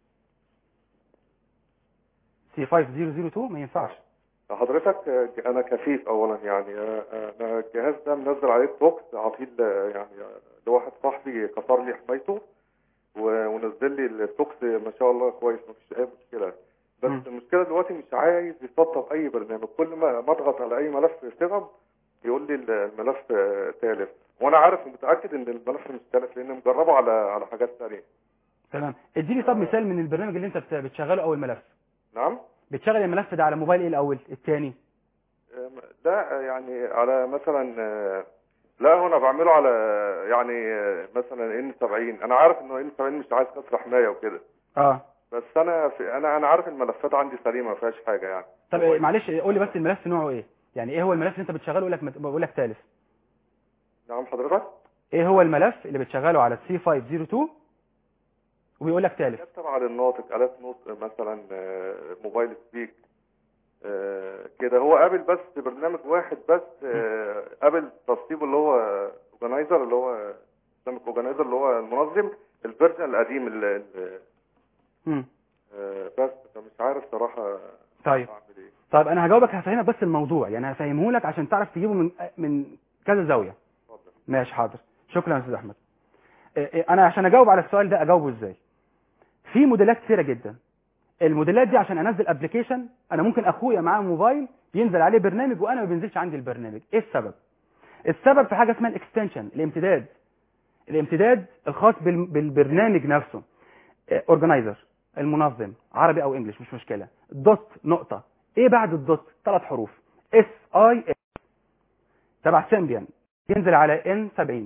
سي 5002 ما ينفعش حضرتك آه، انا كفيف اولا يعني آه، آه، انا الجهاز ده منزل عليه توكس عطيل آه، يعني آه، لواحد صاحبي كسر لي حمايته و- ونزل لي التوكس ما شاء الله كويس مفيش اي مشكله بس مم. المشكله دلوقتي مش عايز يسطب اي برنامج كل ما ما اضغط على اي ملف سيرم يقول لي الملف آه، تالف وانا عارف ومتاكد ان الملف مش تالف لان مجربه على على حاجات ثانيه تمام اديني طب مثال من البرنامج اللي انت بت- بتشغله اول ملف نعم بتشغل الملف ده على موبايل ايه الاول الثاني آه، ده آه، يعني على مثلا آه، لا هو انا بعمله على يعني آه، مثلا ان 70 انا عارف انه ان 70 مش عايز كسر حمايه وكده اه بس انا في انا انا عارف الملفات عندي سليمه ما فيهاش حاجه يعني طب إيه معلش قول لي بس الملف نوعه ايه يعني ايه هو الملف اللي انت بتشغله يقول لك بقول لك تالف نعم حضرتك ايه هو الملف اللي بتشغله على السي 502 وبيقول لك تالف حاجات تبع للناطق آلات نطق مثلا آه، موبايل سبيك آه، كده هو قابل بس برنامج واحد بس آه، قابل تصطيبه اللي هو اورجنايزر اللي هو برنامج اورجنايزر اللي هو المنظم الفيرجن القديم اللي اللي- مم. آه، بس فمش عارف صراحه طيب اعمل ايه طيب انا هجاوبك هفهمك بس الموضوع يعني هفهمه لك عشان تعرف تجيبه من من كذا زاويه اتفضل ماشي حاضر شكرا يا استاذ احمد إيه إيه، انا عشان اجاوب على السؤال ده اجاوبه ازاي في موديلات كتيره جدا الموديلات دي عشان انزل ابلكيشن انا ممكن اخويا معاه موبايل ينزل عليه برنامج وانا ما بينزلش عندي البرنامج ايه السبب السبب في حاجه اسمها الاكستنشن الامتداد الامتداد الخاص بال- بالبرنامج نفسه اورجنايزر المنظم عربي او انجلش مش مشكله دوت نقطه ايه بعد الدوت ثلاث حروف اس اي اس تبع سيمبيان ينزل على ان 70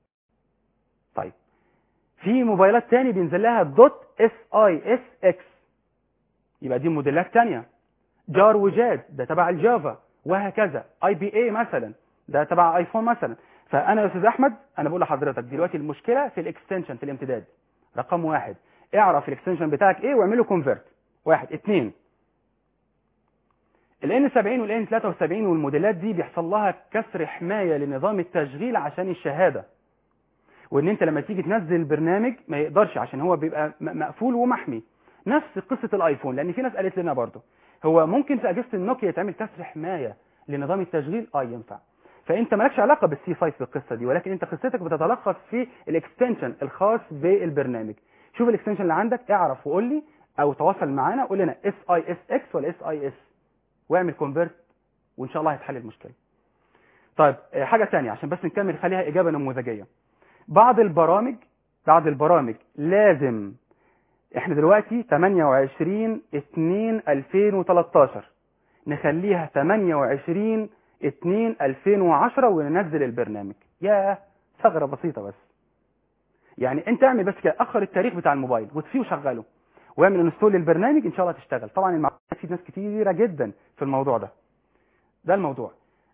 طيب في موبايلات تاني بينزل لها دوت اس اي اس اكس يبقى دي موديلات تانية جار وجاد ده تبع الجافا وهكذا اي بي اي مثلا ده تبع ايفون مثلا فانا يا استاذ احمد انا بقول لحضرتك دلوقتي المشكله في الاكستنشن في الامتداد رقم واحد اعرف الاكستنشن بتاعك ايه واعمله كونفرت واحد اتنين ال N70 وال N73 والموديلات دي بيحصل لها كسر حماية لنظام التشغيل عشان الشهادة وان انت لما تيجي تنزل البرنامج ما يقدرش عشان هو بيبقى م- مقفول ومحمي نفس قصة الايفون لان في ناس قالت لنا برضه هو ممكن في اجهزة النوكيا يتعمل كسر حماية لنظام التشغيل اه ينفع فانت مالكش علاقة بالسي 5 في القصة دي ولكن انت قصتك بتتلخص في الاكستنشن الخاص بالبرنامج شوف الاكستنشن اللي عندك اعرف وقول لي او تواصل معانا قول لنا اس اي اس اكس ولا اس اي اس واعمل كونفرت وان شاء الله هتحل المشكله طيب آه، حاجه ثانيه عشان بس نكمل خليها اجابه نموذجيه بعض البرامج بعض البرامج لازم احنا دلوقتي 28 2 2013 نخليها 28 2 2010 وننزل البرنامج يا ثغره بسيطه بس يعني انت اعمل بس كده اخر التاريخ بتاع الموبايل واطفيه وشغله واعمل انستول للبرنامج ان شاء الله تشتغل طبعا المعلومات في ناس كتيره جدا في الموضوع ده ده الموضوع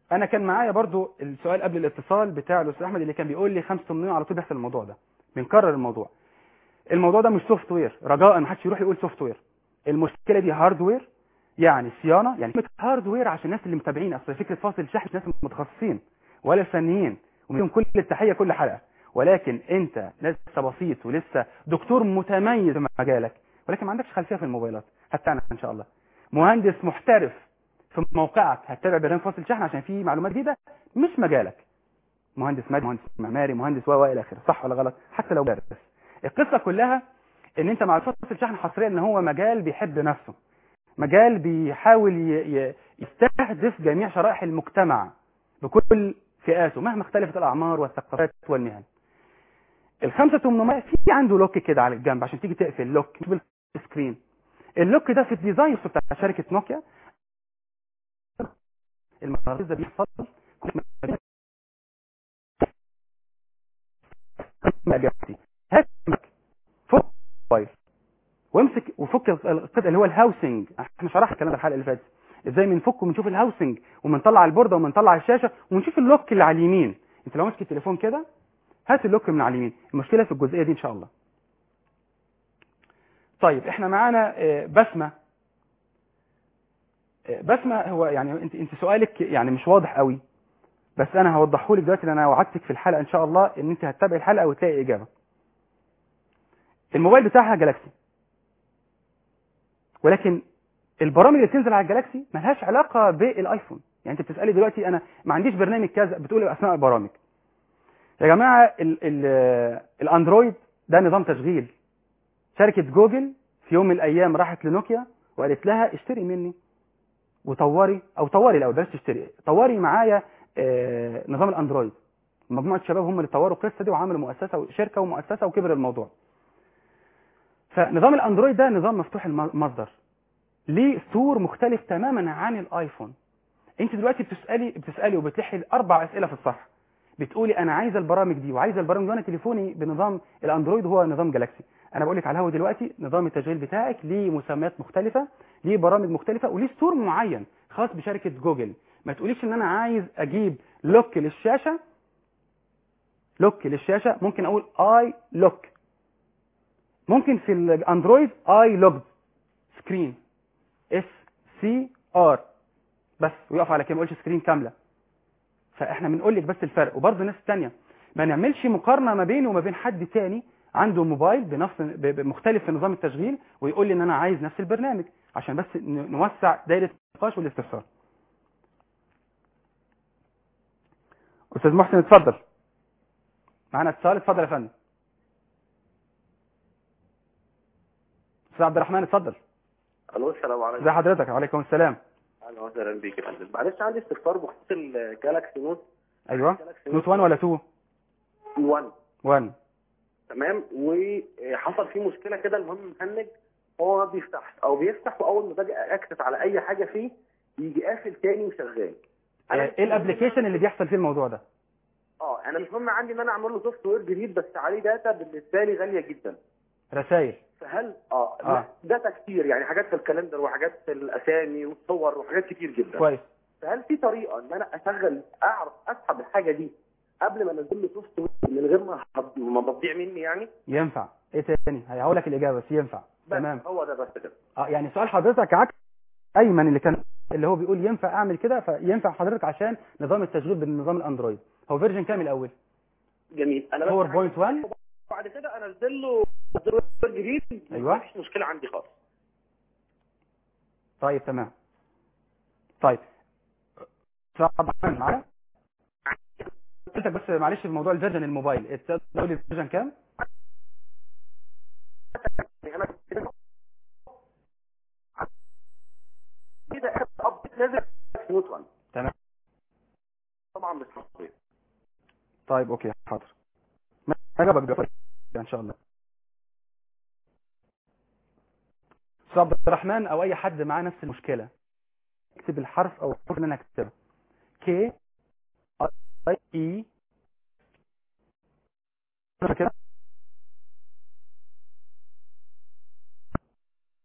انا كان معايا برضو السؤال قبل الاتصال بتاع الاستاذ احمد اللي كان بيقول لي 5800 على طول بيحصل الموضوع ده بنكرر الموضوع الموضوع ده مش سوفت وير رجاء ما حدش يروح يقول سوفت وير المشكله دي هاردوير يعني صيانه يعني كلمه هاردوير عشان الناس اللي متابعين اصل فكره فاصل الشحن ناس متخصصين ولا فنيين ومنهم كل التحيه كل حلقه ولكن انت لسه بسيط ولسه دكتور متميز في مجالك ولكن ما عندكش خلفيه في الموبايلات هتعمل ان شاء الله مهندس محترف في موقعك هتتابع برنامج فاصل شحن عشان فيه معلومات جديده مش مجالك مهندس مدني مهندس معماري مهندس و و الى اخره صح ولا غلط حتى لو دارس القصه كلها ان انت مع فاصل الشحن حصريا ان هو مجال بيحب نفسه مجال بيحاول ي- ي- يستهدف جميع شرائح المجتمع بكل فئاته مهما اختلفت الاعمار والثقافات والمهن ال 5800 في عنده لوك كده على الجنب عشان تيجي تقفل لوك مش بالسكرين اللوك ده في الديزاين بتاع شركه نوكيا المغناطيس ده بيحصل هات فك موبايل وامسك وفك القطع اللي هو الهاوسنج احنا شرحنا الكلام ده الحلقه اللي فاتت ازاي بنفك وبنشوف الهاوسنج وبنطلع البورده وبنطلع الشاشه ونشوف اللوك اللي على اليمين انت لو ماسك التليفون كده هات اللوك من على اليمين المشكله في الجزئيه دي ان شاء الله طيب احنا معانا آه، بسمه آه، بسمه هو يعني انت انت سؤالك يعني مش واضح قوي بس انا هوضحه لك دلوقتي لان انا وعدتك في الحلقه ان شاء الله ان انت هتتابعي الحلقه وتلاقي اجابه الموبايل بتاعها جالاكسي ولكن البرامج اللي بتنزل على الجالاكسي ملهاش علاقه بالايفون يعني انت بتسالي دلوقتي انا ما عنديش برنامج كذا بتقولي اسماء البرامج يا جماعه ال ال الاندرويد ده نظام تشغيل شركه جوجل في يوم من الايام راحت لنوكيا وقالت لها اشتري مني وطوري او طوري الاول بلاش تشتري طوري معايا آه، نظام الاندرويد مجموعه شباب هم اللي طوروا القصه دي وعملوا مؤسسه وشركه ومؤسسه وكبر الموضوع فنظام الاندرويد ده نظام مفتوح المصدر ليه سور مختلف تماما عن الايفون انت دلوقتي بتسالي بتسالي وبتلحي اربع اسئله في الصح بتقولي انا عايزه البرامج دي وعايزه البرامج دي وانا تليفوني بنظام الاندرويد هو نظام جالاكسي انا بقول لك على الهوا دلوقتي نظام التشغيل بتاعك ليه مسميات مختلفه ليه برامج مختلفه وليه ستور معين خاص بشركه جوجل ما تقوليش ان انا عايز اجيب لوك للشاشه لوك للشاشه ممكن اقول اي لوك ممكن في الاندرويد اي لوج سكرين اس سي ار بس ويقف على كده ما يقولش سكرين كامله فاحنا بنقول لك بس الفرق وبرضه الناس الثانيه ما نعملش مقارنه ما بينه وما بين حد تاني عنده موبايل بنفس ب- ب- مختلف في نظام التشغيل ويقول لي ان انا عايز نفس البرنامج عشان بس ن- نوسع دايره النقاش والاستفسار استاذ محسن اتفضل معانا اتصال اتفضل يا فندم استاذ عبد الرحمن اتفضل الو السلام عليكم ازي حضرتك وعليكم السلام اهلا وسهلا بيك يا فندم معلش عندي استفسار بخصوص الجالاكسي نوت ايوه نوت 1 ولا 2 1 1 تمام وحصل فيه مشكله كده المهم مهنج هو ما بيفتحش او بيفتح واول ما باجي اكتب على اي حاجه فيه يجي قافل تاني وشغال أنا ايه الابلكيشن اللي بيحصل فيه الموضوع ده اه انا مش مهم عندي ان انا اعمل له سوفت وير جديد بس عليه داتا بالنسبه لي غاليه جدا رسائل فهل اه, آه. داتا كتير يعني حاجات في الكالندر وحاجات في الاسامي والصور وحاجات كتير جدا كويس فهل في طريقه ان انا اشغل اعرف اسحب الحاجه دي قبل ما انزل له سوفت وير من غير ما هض- ما تضيع مني يعني ينفع ايه تاني هقول لك الاجابه بس ينفع بس تمام هو ده بس كده اه يعني سؤال حضرتك عكس ايمن اللي كان اللي هو بيقول ينفع اعمل كده فينفع حضرتك عشان نظام التشغيل بالنظام الاندرويد هو فيرجن كام الاول جميل انا بس باور بوينت 1 بعد كده انزل له سوفت وير جديد أيوة. مفيش مشكله عندي خالص طيب تمام طيب صعب معايا قلتك بس معلش في موضوع الفيرجن الموبايل تقول لي الفيرجن كام يعني انا كده كده ابديت نازل في نوت 1 تمام طبعا مش مصري طيب اوكي حاضر ما اجابك دلوقتي ان شاء الله أستاذ عبد الرحمن او اي حد معاه نفس المشكله اكتب الحرف او الحرف اللي انا هكتبها كي اي اي كده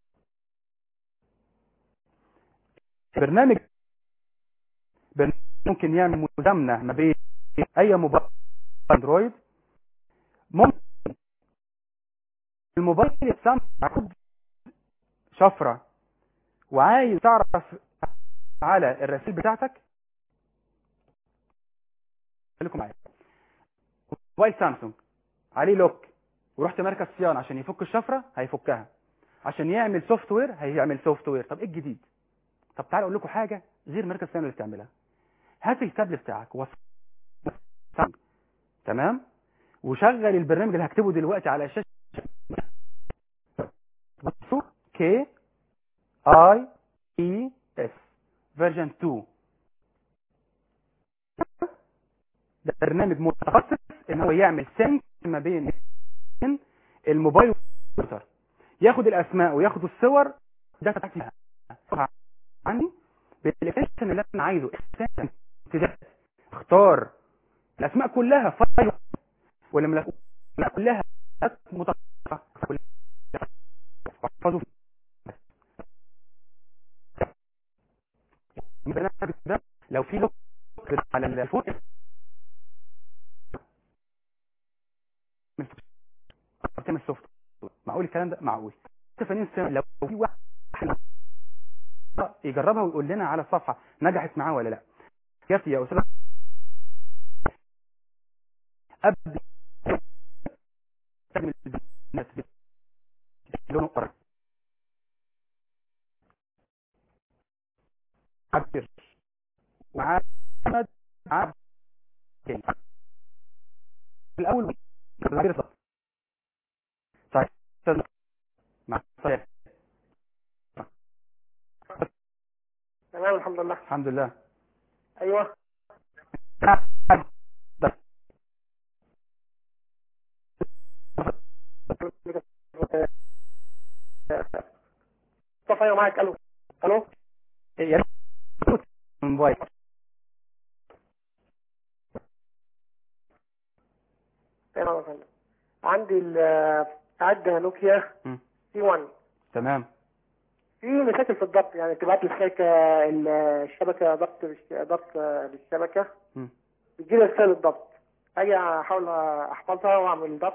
برنامج برنامج ممكن يعمل مزامنه ما بين اي موبايل اندرويد ممكن الموبايل يتسمى ياخد شفره وعايز تعرف على الرسائل بتاعتك خليكم معايا موبايل سامسونج عليه لوك ورحت مركز صيانه عشان يفك الشفره هيفكها عشان يعمل سوفت وير هيعمل سوفت وير طب ايه الجديد طب تعالى اقول لكم حاجه غير مركز الصيانه اللي بتعملها هات التابلت بتاعك وص... تمام وشغل البرنامج اللي هكتبه دلوقتي على الشاشه بصوا كي اي اي اس فيرجن 2 ده برنامج متخصص ان هو يعمل سينك ما بين الموبايل والكمبيوتر ياخد الاسماء وياخد الصور ده بتاعتي عندي بالاكستنشن اللي انا عايزه extension امتداد اختار الاسماء كلها فايل ولا ملف لا كلها متخصصه احفظوا البرنامج ده لو في لوك على الفون تعمل سوفت معقول الكلام ده معقول تفانين السنة لو في واحد يجربها ويقول لنا على الصفحة نجحت معاه ولا لا كافي يا أستاذ أبدأ تعمل الناس لونه قرن عبر وعامد عبد الأول العبير الضبط صحيح مع صحيح تمام الحمد لله الحمد لله ايوه مصطفى ايوه معاك الو الو يا ريت موبايل تمام يا فندم عندي ال- عدة نوكيا مم. سي 1 تمام في مشاكل في الضبط يعني تبعت لي الشبكة الشبكة ضبط بالش- ضبط بالشبكة مم. بتجيلي رسالة ضبط اجي احاول احفظها واعمل ضبط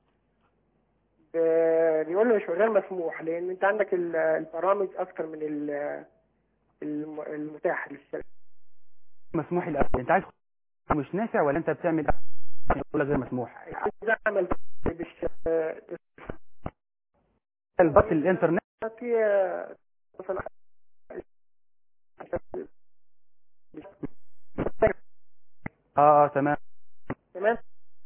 ب- بيقول لي مش غير مسموح لان انت عندك ال- البرامج اكتر من ال- الم- المتاح للشبكة مسموح الاول انت عايز مش نافع ولا انت بتعمل ولا غير مسموح عايز اعمل بالش... البط الانترنت في مثلا اه تمام تمام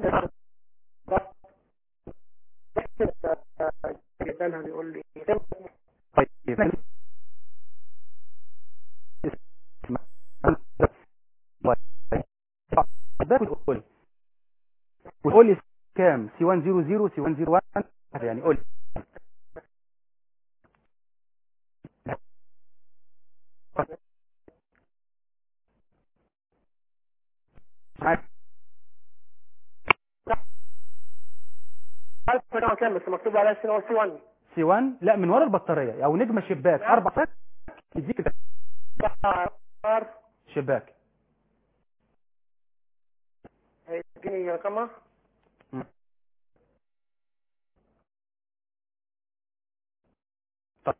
جبالها بيقول لي طيب وتقول لي وتقول لي كام سي 100 سي 101 يعني قول لي معاك عارف رقم كام بس مكتوب عليها سي 1 سي 1 سي 1 لا من ورا البطاريه او نجمه شباك اربع ساعات يديك ده شباك هيديني رقمها مم. طيب.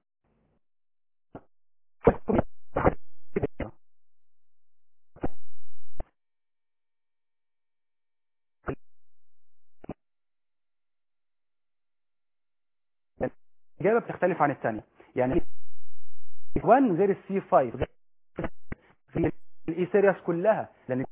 الإجابة بتختلف عن الثانية يعني سي 1 غير السي 5 غير غير الاي سيريس كلها لان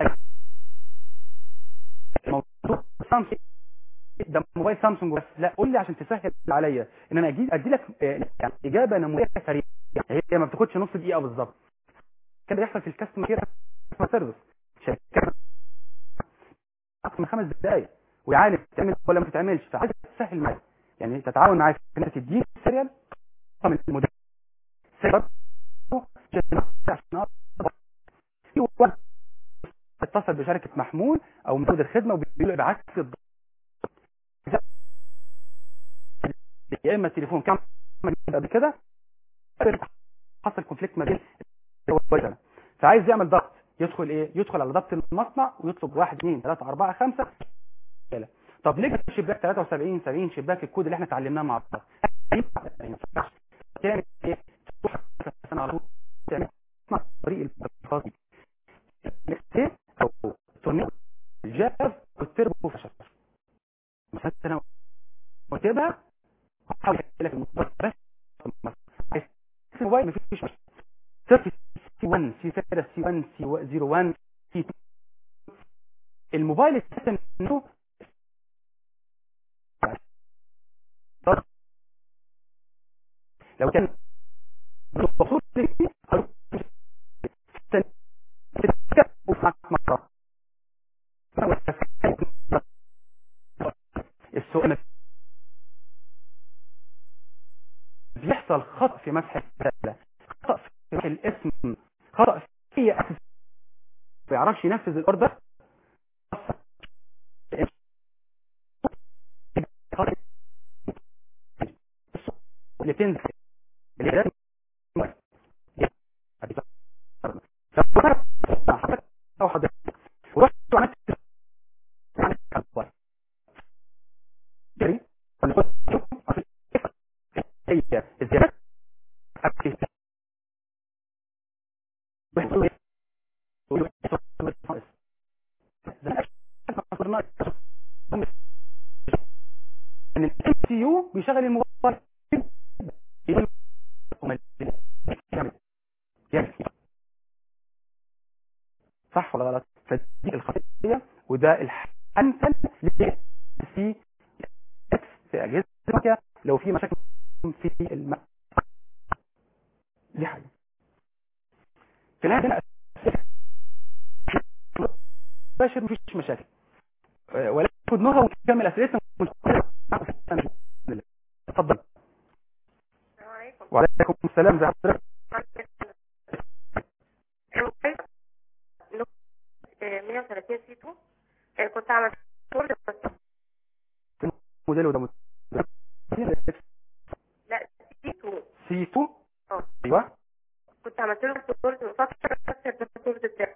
موضوع سامسونج ده موبايل سامسونج بس لا قول لي عشان تسهل عليا ان انا اجي ادي لك آه، يعني اجابه نموذجيه سريعه هي ما بتاخدش نص دقيقه بالظبط كان بيحصل في الكاستمر كير سيرفيس شركات اكثر من خمس دقائق ويعالج تعمل ولا ما تتعملش فعايز تسهل معايا يعني تتعاون معايا في انك تديني السيريال من المدير سيريال عشان في واحد اتصل بشركه محمول او مزود الخدمه وبيقول له ابعت لي الض- يا اما التليفون كام قبل كده حصل كونفليكت ما بين فعايز يعمل ضغط يدخل ايه يدخل على ضبط المصنع ويطلب 1 2 3 4 5 طب ليه شباك 73 70 شباك الكود اللي احنا اتعلمناه مع بعض ينفع ما ينفعش تعمل ايه تروح سنه على طول تعمل مع طريق الخاص الاكسيت او التورنيو الجاف والتربو فشل مثلا انا وكتبها هحاول احكي لك الموضوع بس عايز الموبايل مفيش مشكله سيرفي سي 1 سي 3 سي 1 سي 01 سي 2 الموبايل السيستم انه لو كان الوصول ليه مرة السؤال بيحصل خطأ في مسح الرسالة خطأ في مسح الاسم خطأ في اي اسم ما بيعرفش ينفذ الاوردر اللي تنزل اللي لازم لو حضرتك او حضرتك ورحت وعملت عملت كبر جري ولا هي الزيادات ان الام سي يو بيشغل الموبايل صح ولا غلط فدي الخطيه وده الامثل لسي اكس في اجهزه المكيه لو في مشاكل في الم... دي حاجه في النهايه مباشر مفيش مشاكل ولكن خدناها ونكمل اسئلتنا اتفضل وعليكم السلام زي حضرتك 130 سيتو كنت عملت موديل وده موديل لا سيتو سي 2 اه ايوه كنت عملت له صورة من فترة كسر صورة الدم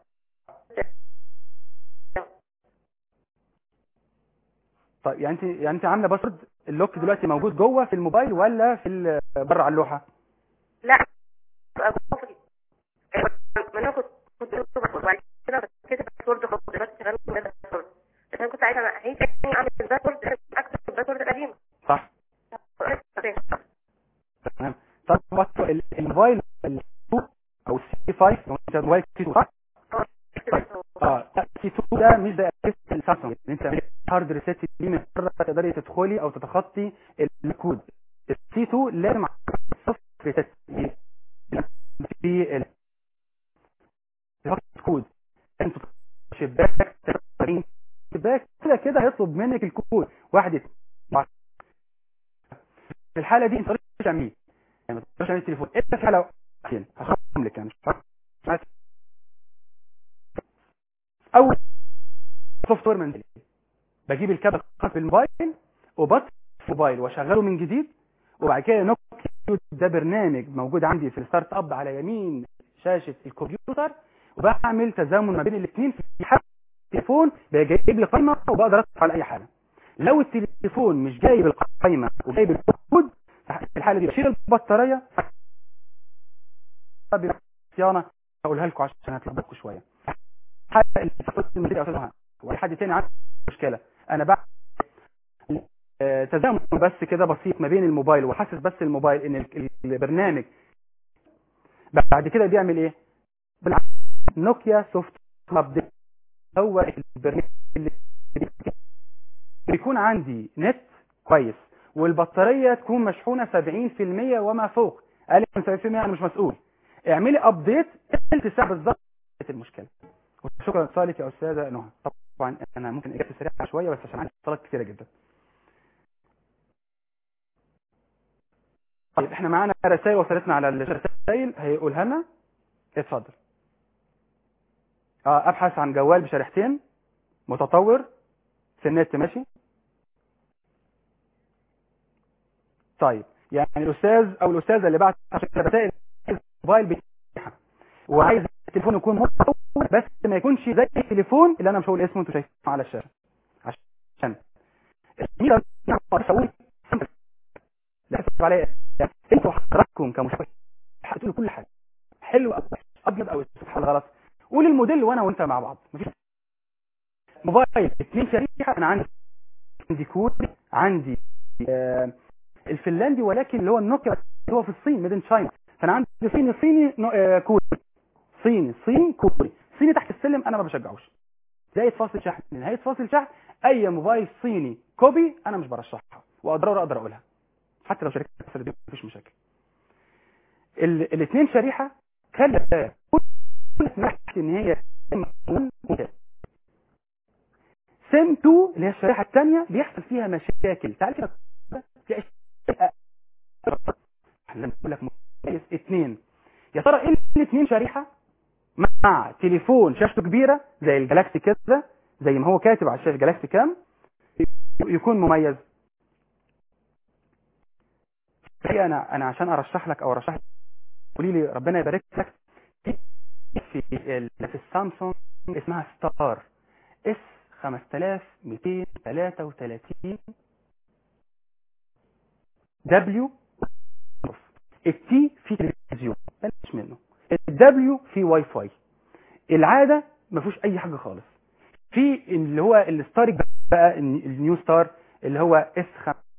طيب يعني انت يعني انت عامله باسورد اللوك دلوقتي موجود جوه في الموبايل ولا في ال- بره على اللوحه لا بقى جوفري ما انا كنت كنت وبعد كده كده باسورد خلاص دلوقتي شغال من هذا الباسورد بس انا كنت عايزه اعيد تاني اعمل الباسورد اكتب الباسورد القديم صح تمام طب هو ال- الموبايل ال 2 او السي 5 لو انت موبايل سي 2 صح اه لا سي 2 ده مش زي أجهزة السامسونج ان انت هارد ريسيت دي من بره تقدري تدخلي او تتخطي الكود السي 2 لازم صفر ريسيت في ال كود انت شباك تقريبا شباك كده كده هيطلب منك الكود واحد اتنين، أربعة. في الحاله دي انت مش تعمليه يعني ما تقدرش تعمل التليفون الا في حاله واحدة. هخرم لك يعني مش عارف. اول سوفت وير منزلي بجيب الكابل الخاص بالموبايل وبطفي الموبايل واشغله من جديد وبعد كده نوكيو ده برنامج موجود عندي في الستارت اب على يمين شاشه الكمبيوتر وبعمل تزامن ما بين الاثنين في حاله التليفون بيجيب لي قائمه وبقدر ادخل على اي حاله لو التليفون مش جايب القائمه وجايب الكود في الحاله دي بشيل البطاريه صيانه هقولها لكم عشان هتلخبطكم شويه حاجه اللي في المدير اساسها واي حد تاني عنده مشكله انا بعمل آه، تزامن بس كده بسيط ما بين الموبايل وحاسس بس الموبايل ان ال- البرنامج بعد كده بيعمل ايه بالعكس نوكيا سوفت ابديت هو البرنامج اللي بيكون عندي نت كويس والبطارية تكون مشحونة 70% وما فوق اقل من 70% انا مش مسؤول اعملي ابديت تلت ساعة بالظبط المشكلة وشكرا لاتصالك يا استاذة نهى طبعا انا ممكن اجابتي سريعة شوية بس عشان عندي اتصالات كثيرة جدا طيب احنا معانا رسائل وصلتنا على الرسائل هيقولها لنا اتفضل اه ابحث عن جوال بشريحتين متطور في النت ماشي طيب يعني الاستاذ او الاستاذه اللي بعت عشان الرسائل موبايل بتاعها وعايز التليفون يكون متطور بس ما يكونش زي التليفون اللي انا مش هقول اسمه انتوا شايفينه على الشاشه عشان الميزه انا اقول لا تكتب عليا انتوا حضراتكم كمشاهد هتقولوا كل حاجه حلو أو وحش، ابيض او اسود صح ولا غلط قول الموديل وانا وانت مع بعض مفيش موبايل اثنين شريحه انا عندي عندي كوري عندي آه الفنلندي ولكن اللي هو النوكيا اللي هو في الصين ميدن تشاينا فانا عندي صيني صيني نو- آه كوري صيني صيني كوري صيني تحت السلم انا ما بشجعوش زائد فاصل شحن نهايه فاصل شحن اي موبايل صيني كوبي انا مش برشحها واضرار اقدر اقولها حتى لو شركه دي مفيش مشاكل الاثنين شريحه خلي بالك كل ناحيه ان هي سيم 2 اللي هي الشريحه الثانيه بيحصل فيها مشاكل تعرف كده تلاقي احنا بنقول لك مميز اثنين يا ترى ايه الاثنين شريحه مع تليفون شاشته كبيره زي الجلاكسي كده زي ما هو كاتب على الشاشه جلاكسي كام يكون مميز الحقيقة انا انا عشان ارشح لك او ارشح لك قولي لي ربنا يبارك لك في ال- في السامسونج اسمها ستار اس 5233 دبليو التي في تلفزيون بلاش منه الدبليو في واي فاي العاده ما فيهوش اي حاجه خالص في اللي هو الستار بقى النيو ستار اللي هو اس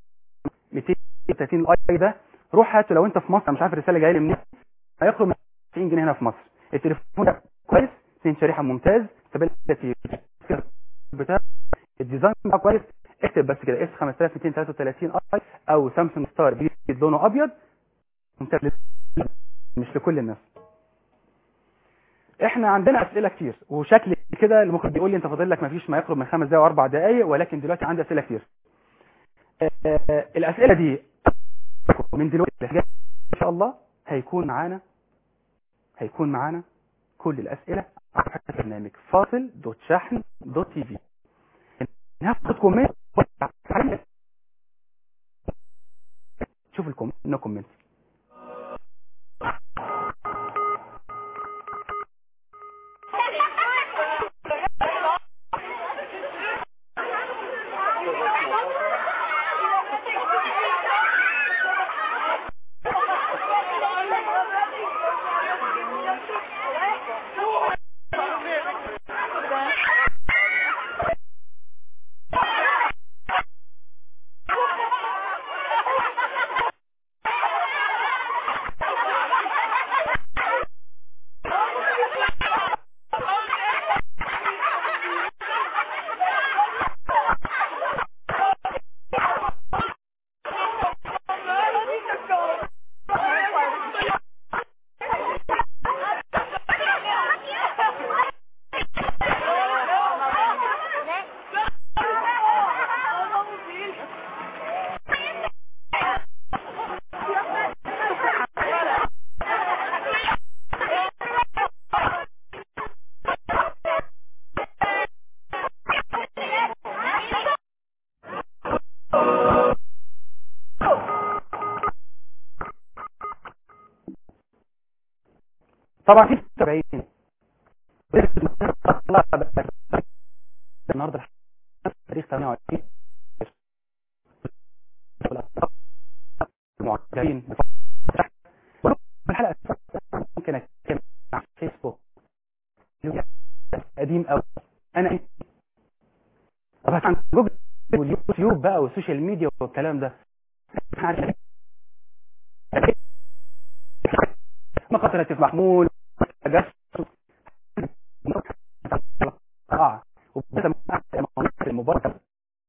230 الاي ده روح هاته لو انت في مصر أنا مش عارف الرساله جايه لي منين هيخرج من 90 جنيه هنا في مصر التليفون ده كويس اثنين شريحه ممتاز استابيليتي بتاع الديزاين بتاعه كويس اكتب بس كده اس 5233 اي او سامسونج ستار جديد لونه ابيض ممتاز لل- مش لكل الناس احنا عندنا اسئله كتير وشكل كده المخرج بيقول لي انت فاضل لك ما فيش ما يقرب من خمس دقائق واربع دقائق ولكن دلوقتي عندي اسئله كتير آه، آه، الاسئله دي من دلوقتي ان شاء الله هيكون معانا هيكون معانا كل الاسئله على برنامج فاصل دوت شحن دوت تي في ناخد كومنت شوف الكومنت نو كومنت طبعا في 70 النهارده تاريخ 28 المعجبين الحلقه ممكن اتكلم على فيسبوك قديم قوي انا إيه؟ طب عن جوجل واليوتيوب بقى والسوشيال ميديا والكلام ده عارف مقاطع هاتف محمول جس اه وبس المبارك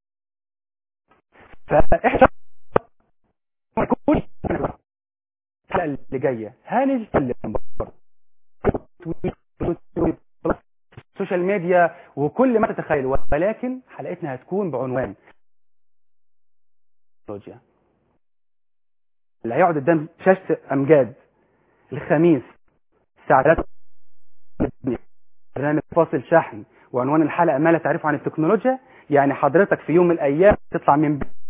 فاحنا كل الحلقه اللي جايه هنتكلم برضه السوشيال ميديا وكل ما تتخيل ولكن حلقتنا هتكون بعنوان تكنولوجيا اللي هيقعد قدام شاشه امجاد الخميس الساعه 3 برنامج فاصل شحن وعنوان الحلقه ما لا تعرفه عن التكنولوجيا يعني حضرتك في يوم من الايام تطلع من بيت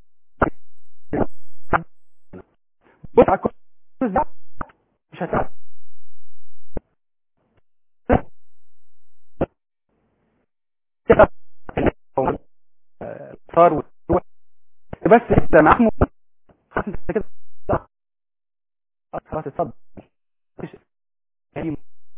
بص على الكورس ده مش هتعرف المطار وتروح بس انت محمود خلاص انت كده خلاص اتفضل مفيش أي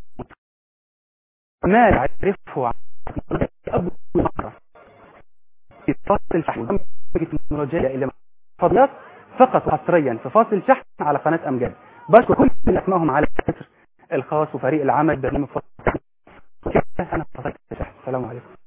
ما يعرفه عن أبو مرة في فاصل الشحن التكنولوجيا إلى فضيات فقط وحصريا في فاصل شحن على قناة أمجاد بشكر كل من أسمائهم على الكسر الخاص وفريق العمل برنامج فاصل الشحن أنا فصلت الشحن السلام عليكم